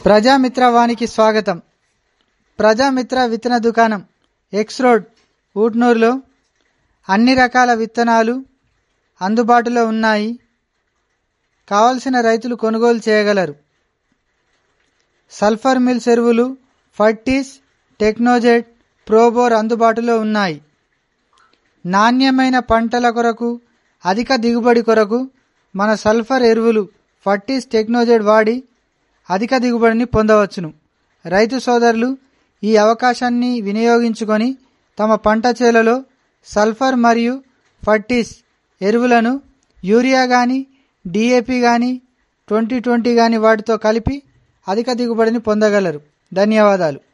ప్రజామిత్ర వానికి స్వాగతం ప్రజామిత్ర విత్తన దుకాణం ఎక్స్ రోడ్ ఊట్నూరులో అన్ని రకాల విత్తనాలు అందుబాటులో ఉన్నాయి కావలసిన రైతులు కొనుగోలు చేయగలరు సల్ఫర్ మిల్స్ ఎరువులు ఫర్టీస్ టెక్నోజెట్ ప్రోబోర్ అందుబాటులో ఉన్నాయి నాణ్యమైన పంటల కొరకు అధిక దిగుబడి కొరకు మన సల్ఫర్ ఎరువులు ఫర్టీస్ టెక్నోజెడ్ వాడి అధిక దిగుబడిని పొందవచ్చును రైతు సోదరులు ఈ అవకాశాన్ని వినియోగించుకొని తమ పంట చేలలో సల్ఫర్ మరియు ఫర్టీస్ ఎరువులను యూరియా కానీ డిఏపి కానీ ట్వంటీ ట్వంటీ కానీ వాటితో కలిపి అధిక దిగుబడిని పొందగలరు ధన్యవాదాలు